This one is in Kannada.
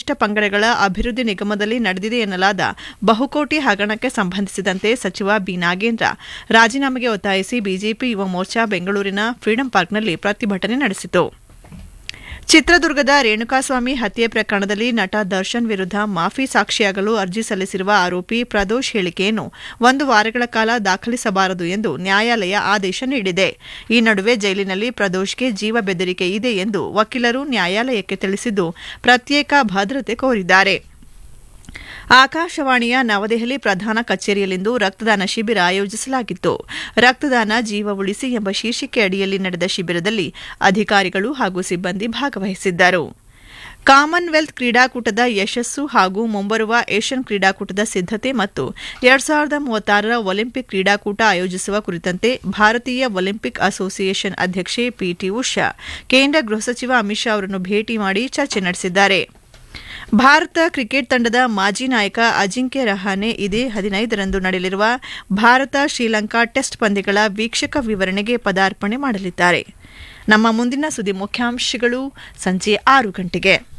ಪರಿಶಿಷ್ಟ ಪಂಗಡಗಳ ಅಭಿವೃದ್ಧಿ ನಿಗಮದಲ್ಲಿ ನಡೆದಿದೆ ಎನ್ನಲಾದ ಬಹುಕೋಟಿ ಹಗರಣಕ್ಕೆ ಸಂಬಂಧಿಸಿದಂತೆ ಸಚಿವ ಬಿ ನಾಗೇಂದ್ರ ರಾಜೀನಾಮೆಗೆ ಒತ್ತಾಯಿಸಿ ಬಿಜೆಪಿ ಯುವ ಮೋರ್ಚಾ ಬೆಂಗಳೂರಿನ ಫ್ರೀಡಂ ಪಾರ್ಕ್ನಲ್ಲಿ ಪ್ರತಿಭಟನೆ ನಡೆಸಿತು ಚಿತ್ರದುರ್ಗದ ರೇಣುಕಾಸ್ವಾಮಿ ಹತ್ಯೆ ಪ್ರಕರಣದಲ್ಲಿ ನಟ ದರ್ಶನ್ ವಿರುದ್ಧ ಮಾಫಿ ಸಾಕ್ಷಿಯಾಗಲು ಅರ್ಜಿ ಸಲ್ಲಿಸಿರುವ ಆರೋಪಿ ಪ್ರದೋಷ್ ಹೇಳಿಕೆಯನ್ನು ಒಂದು ವಾರಗಳ ಕಾಲ ದಾಖಲಿಸಬಾರದು ಎಂದು ನ್ಯಾಯಾಲಯ ಆದೇಶ ನೀಡಿದೆ ಈ ನಡುವೆ ಜೈಲಿನಲ್ಲಿ ಪ್ರದೋಷ್ಗೆ ಜೀವ ಬೆದರಿಕೆ ಇದೆ ಎಂದು ವಕೀಲರು ನ್ಯಾಯಾಲಯಕ್ಕೆ ತಿಳಿಸಿದ್ದು ಪ್ರತ್ಯೇಕ ಭದ್ರತೆ ಕೋರಿದ್ದಾರೆ ಆಕಾಶವಾಣಿಯ ನವದೆಹಲಿ ಪ್ರಧಾನ ಕಚೇರಿಯಲ್ಲಿಂದು ರಕ್ತದಾನ ಶಿಬಿರ ಆಯೋಜಿಸಲಾಗಿತ್ತು ರಕ್ತದಾನ ಜೀವ ಉಳಿಸಿ ಎಂಬ ಶೀರ್ಷಿಕೆ ಅಡಿಯಲ್ಲಿ ನಡೆದ ಶಿಬಿರದಲ್ಲಿ ಅಧಿಕಾರಿಗಳು ಹಾಗೂ ಸಿಬ್ಬಂದಿ ಭಾಗವಹಿಸಿದ್ದರು ಕಾಮನ್ವೆಲ್ತ್ ಕ್ರೀಡಾಕೂಟದ ಯಶಸ್ಸು ಹಾಗೂ ಮುಂಬರುವ ಏಷ್ಯನ್ ಕ್ರೀಡಾಕೂಟದ ಸಿದ್ದತೆ ಮತ್ತು ಎರಡ್ ಸಾವಿರದ ಮೂವತ್ತಾರರ ಒಲಿಂಪಿಕ್ ಕ್ರೀಡಾಕೂಟ ಆಯೋಜಿಸುವ ಕುರಿತಂತೆ ಭಾರತೀಯ ಒಲಿಂಪಿಕ್ ಅಸೋಸಿಯೇಷನ್ ಅಧ್ಯಕ್ಷೆ ಪಿಟಿ ಉಷಾ ಕೇಂದ್ರ ಗೃಹ ಸಚಿವ ಅಮಿತ್ ಶಾ ಅವರನ್ನು ಭೇಟಿ ಮಾಡಿ ಚರ್ಚೆ ನಡೆಸಿದ್ದಾರೆ ಭಾರತ ಕ್ರಿಕೆಟ್ ತಂಡದ ಮಾಜಿ ನಾಯಕ ಅಜಿಂಕ್ಯ ರಹಾನೆ ಇದೇ ಹದಿನೈದರಂದು ನಡೆಯಲಿರುವ ಭಾರತ ಶ್ರೀಲಂಕಾ ಟೆಸ್ಟ್ ಪಂದ್ಯಗಳ ವೀಕ್ಷಕ ವಿವರಣೆಗೆ ಪದಾರ್ಪಣೆ ಮಾಡಲಿದ್ದಾರೆ ನಮ್ಮ ಮುಂದಿನ ಸುದ್ದಿ ಮುಖ್ಯಾಂಶಗಳು ಸಂಜೆ ಆರು ಗಂಟೆಗೆ